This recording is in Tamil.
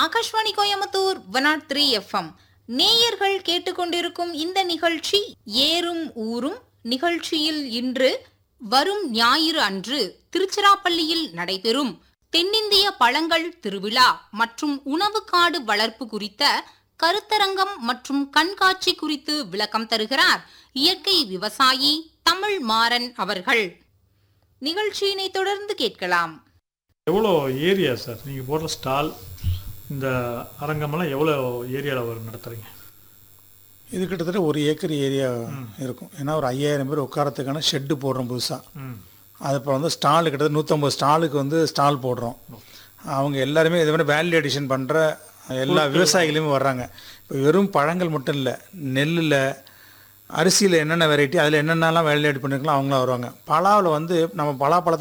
Akashvani Coimbatore one nought three F M நேயர்கள் கேட்டுக்கொண்டிருக்கும் இந்த நிகழ்ச்சி ஏறும் ஊரும் நிகழ்ச்சியில் இன்று வரும் ஞாயிறு அன்று திருச்சிராப்பள்ளியில் நடைபெறும் தென்னிந்திய பழங்கள் திருவிழா மற்றும் உணவுக்காடு வளர்ப்பு குறித்த கருத்தரங்கம் மற்றும் கண்காட்சி குறித்து விளக்கம் தருகிறார் இயற்கை விவசாயி தமிழ் மாறன் அவர்கள் நிகழ்ச்சியினை தொடர்ந்து கேட்கலாம் எவ்வளோ ஏரியா சார் நீங்கள் போடுற ஸ்டால் இந்த அரங்கமெல்லாம் எவ்வளோ ஏரியாவில் வரும் நடத்துகிறீங்க இது கிட்டத்தட்ட ஒரு ஏக்கர் ஏரியா இருக்கும் ஏன்னா ஒரு ஐயாயிரம் பேர் உட்காரத்துக்கான ஷெட்டு போடுறோம் புதுசாக ம் அது அப்புறம் வந்து ஸ்டால் கிட்டத்தட்ட நூற்றம்பது ஸ்டாலுக்கு வந்து ஸ்டால் போடுறோம் அவங்க எல்லாருமே இதே மாதிரி வேல்யூ அடிஷன் பண்ணுற எல்லா விவசாயிகளுமே வர்றாங்க இப்போ வெறும் பழங்கள் மட்டும் இல்லை நெல்லில் அரிசியில் என்னென்ன வெரைட்டி அதில் என்னென்னலாம் வேல்யூ ஆட் பண்ணிருக்கலாம் அவங்களாம் வருவாங்க பலாவில் வந்து நம்ம பலாப்பழத்தை